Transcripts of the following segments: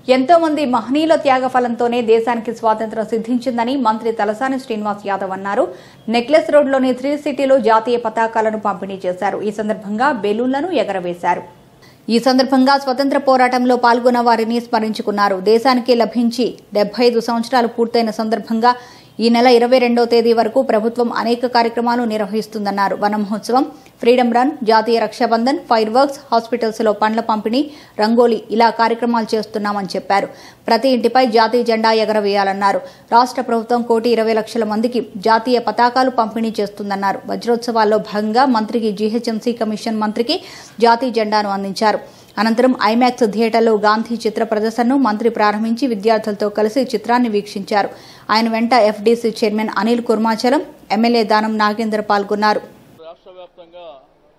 ఎంతో మంది మహనీయుల త్యాగ ఫలంతోనే దేశానికి స్వాతంత్ర్యం సిద్ధించిందని మంత్రి తలసాని శ్రీనివాస్ యాదవ్ అన్నారు నెక్లెస్ రోడ్లోని త్రీ సిటీలో జాతీయ పతాకాలను పంపిణీ చేశారు ఈ సందర్భంగా బెలూన్లను ఎగరవేశారు ఈ సందర్భంగా స్వతంత్ర పోరాటంలో పాల్గొన్న వారిని స్మరించుకున్నారు దేశానికి లభించి డెబ్బై ఐదు సంవత్సరాలు పూర్తయిన సందర్భంగా ఈ నెల ఇరవై రెండో తేదీ వరకు ప్రభుత్వం అనేక కార్యక్రమాలు నిర్వహిస్తుందన్నారు వన మహోత్సవం ఫ్రీడమ్ రన్ జాతీయ రక్షాబంధన్ ఫైర్ వర్క్స్ హాస్పిటల్స్ లో పండ్ల పంపిణీ రంగోలీ ఇలా కార్యక్రమాలు చేస్తున్నామని చెప్పారు ప్రతి ఇంటిపై జాతీయ జెండా ఎగరవేయాలన్నారు రాష్ట్ర ప్రభుత్వం కోటి ఇరవై లక్షల మందికి జాతీయ పతాకాలు పంపిణీ చేస్తుందన్నారు వజ్రోత్సవాల్లో భాగంగా మంత్రికి జీహెచ్ఎంసీ కమిషన్ మంత్రికి జాతీయ జెండాను అందించారు అనంతరం ఐమాక్స్ థియేటర్లో గాంధీ చిత్ర ప్రదర్శనను మంత్రి ప్రారంభించి విద్యార్థులతో కలిసి చిత్రాన్ని వీక్షించారు ఆయన వెంట FDC chairman Anil Kurmachalam MLA Danam Nagender పాల్గొన్నారు రాష్ట్ర వ్యాప్తంగా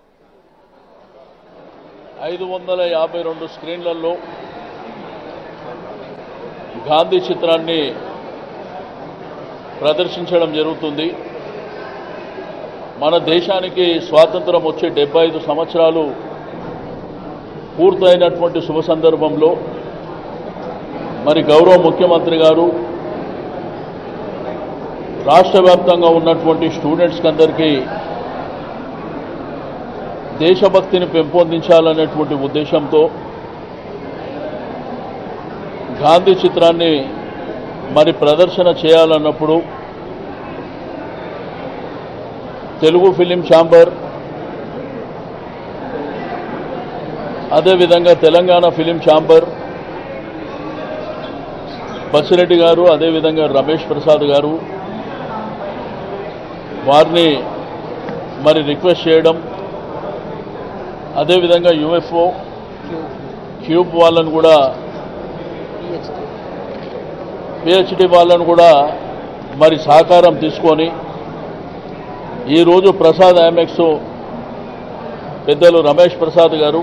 ఐదు వందల యాభై రెండు స్క్రీన్లలో గాంధీ చిత్రాన్ని ప్రదర్శించడం జరుగుతుంది మన దేశానికి స్వాతంత్రం వచ్చి డెబ్బై ఐదు సంవత్సరాలు పూర్తయినటువంటి శుభ సందర్భంలో మరి గౌరవ ముఖ్యమంత్రి గారు రాష్ట్ర వ్యాప్తంగా ఉన్నటువంటి స్టూడెంట్స్కి అందరికీ దేశభక్తిని పెంపొందించాలనేటువంటి ఉద్దేశంతో గాంధీ చిత్రాన్ని మరి ప్రదర్శన చేయాలన్నప్పుడు తెలుగు ఫిలిం ఛాంబర్ అదేవిధంగా తెలంగాణ ఫిలిం ఛాంబర్ బసిరెడ్డి గారు అదేవిధంగా రమేష్ ప్రసాద్ గారు వారిని మరి రిక్వెస్ట్ చేయడం అదేవిధంగా యుఎఫ్ఓ క్యూబ్ వాళ్ళను కూడా పిహెచ్డి వాళ్ళను కూడా మరి సహకారం తీసుకొని ఈరోజు ప్రసాద్ ఐమెక్స్ పెద్దలు రమేష్ ప్రసాద్ గారు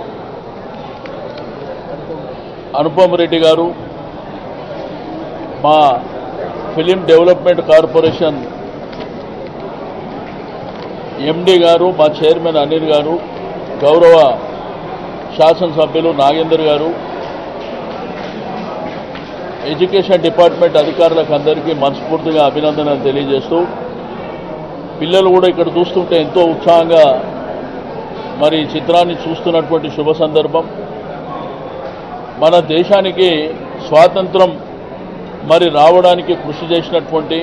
అనుపమ్ రెడ్డి గారు మా ఫిలిం డెవలప్మెంట్ కార్పొరేషన్ ఎండి గారు మా చైర్మన్ అనిల్ గారు గౌరవ శాసనసభ్యులు నాగేందర్ గారు ఎడ్యుకేషన్ డిపార్ట్మెంట్ అధికారులకు అందరికీ మనస్ఫూర్తిగా అభినందనలు తెలియజేస్తూ పిల్లలు కూడా ఇక్కడ చూస్తుంటే ఎంతో ఉత్సాహంగా మరి ఈ చిత్రాన్ని చూస్తున్నటువంటి శుభ సందర్భం మన దేశానికి స్వాతంత్రం మరి రావడానికి కృషి చేసినటువంటి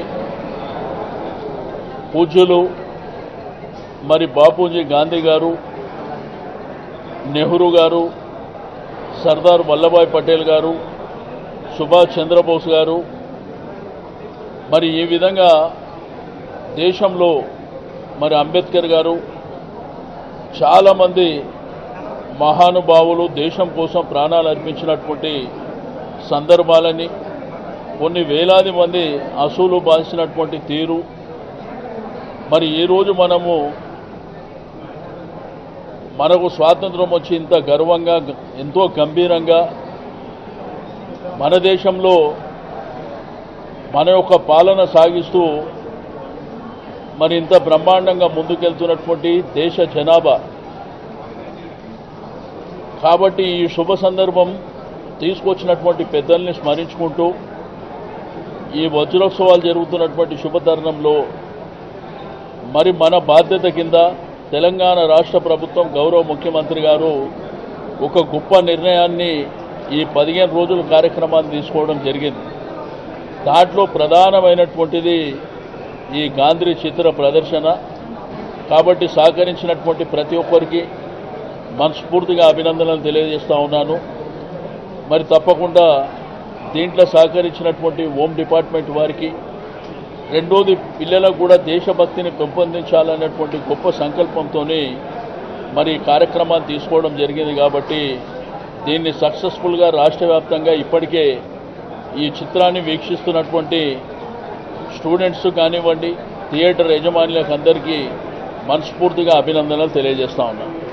పూజ్యులు మరి బాపూజీ గాంధీ గారు నెహ్రూ గారు సర్దార్ వల్లభాయ్ పటేల్ గారు సుభాష్ చంద్రబోస్ గారు మరి ఈ విధంగా దేశంలో మరి అంబేద్కర్ గారు చాలామంది మహానుభావులు దేశం కోసం ప్రాణాలు అర్పించినటువంటి సందర్భాలని కొన్ని వేలాది మంది అసూలు బాల్చినటువంటి తీరు మరి ఈరోజు మనము మనకు స్వాతంత్రం వచ్చి ఇంత గర్వంగా ఎంతో గంభీరంగా మన దేశంలో మన యొక్క పాలన సాగిస్తూ మరి ఇంత బ్రహ్మాండంగా ముందుకెళ్తున్నటువంటి దేశ జనాభా కాబట్టి ఈ శుభ సందర్భం తీసుకొచ్చినటువంటి పెద్దల్ని స్మరించుకుంటూ ఈ వజ్రోత్సవాలు జరుగుతున్నటువంటి శుభ తరుణంలో మరి మన బాధ్యత కింద తెలంగాణ రాష్ట్ర ప్రభుత్వం గౌరవ ముఖ్యమంత్రి గారు ఒక గొప్ప నిర్ణయాన్ని ఈ పదిహేను రోజుల కార్యక్రమాన్ని తీసుకోవడం జరిగింది దాంట్లో ప్రధానమైనటువంటిది ఈ గాంధీ చిత్ర ప్రదర్శన కాబట్టి సహకరించినటువంటి ప్రతి ఒక్కరికి మనస్ఫూర్తిగా అభినందనలు తెలియజేస్తా ఉన్నాను మరి తప్పకుండా దీంట్లో సహకరించినటువంటి హోమ్ డిపార్ట్మెంట్ వారికి రెండోది పిల్లలకు కూడా దేశభక్తిని పెంపొందించాలనేటువంటి గొప్ప సంకల్పంతో మరి ఈ కార్యక్రమాన్ని తీసుకోవడం జరిగింది కాబట్టి దీన్ని సక్సెస్ఫుల్గా రాష్ట్ర వ్యాప్తంగా ఇప్పటికే ఈ చిత్రాన్ని వీక్షిస్తున్నటువంటి స్టూడెంట్స్ కానివ్వండి థియేటర్ యజమానులకు అందరికీ మనస్ఫూర్తిగా అభినందనలు తెలియజేస్తా ఉన్నాను